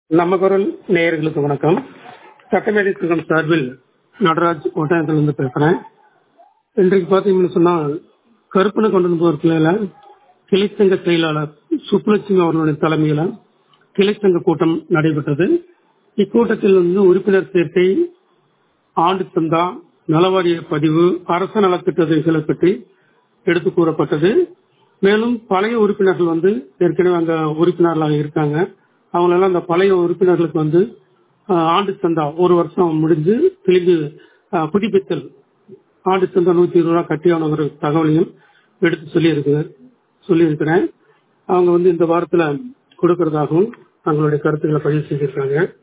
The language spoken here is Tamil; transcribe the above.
நம்ம குரல் நேயர்களுக்கு வணக்கம் சட்டமேடை சங்கம் சார்பில் நடராஜ் ஒட்டயத்திலிருந்து பேசுறேன் இன்றைக்கு பார்த்தீங்கன்னு சொன்னா கருப்பனை கொண்டு போர் கிளையில கிளைச்சங்க செயலாளர் சுப்புலட்சுமி அவர்களுடைய தலைமையில கிளைச்சங்க கூட்டம் நடைபெற்றது இக்கூட்டத்தில் வந்து உறுப்பினர் சேர்க்கை ஆண்டு சந்தா நலவாரிய பதிவு அரச நலத்திட்டங்களை பற்றி எடுத்து கூறப்பட்டது மேலும் பழைய உறுப்பினர்கள் வந்து ஏற்கனவே அங்க உறுப்பினர்களாக இருக்காங்க அவங்களெல்லாம் அந்த பழைய உறுப்பினர்களுக்கு வந்து ஆஹ், ஆண்டு சந்தா ஒரு வருஷம் முடிஞ்சு திரும்பி ஆஹ், புதுப்பித்தல் ஆண்டு சந்தா நூத்தி இருபது ரூபா கட்டியானங்கிற தகவலையும் எடுத்து சொல்லியிருக்கு சொல்லியிருக்கிறேன் அவங்க வந்து இந்த வாரத்துல கொடுக்கறதாகவும் தங்களுடைய கருத்துக்களை பதிவு செஞ்சிருக்காங்க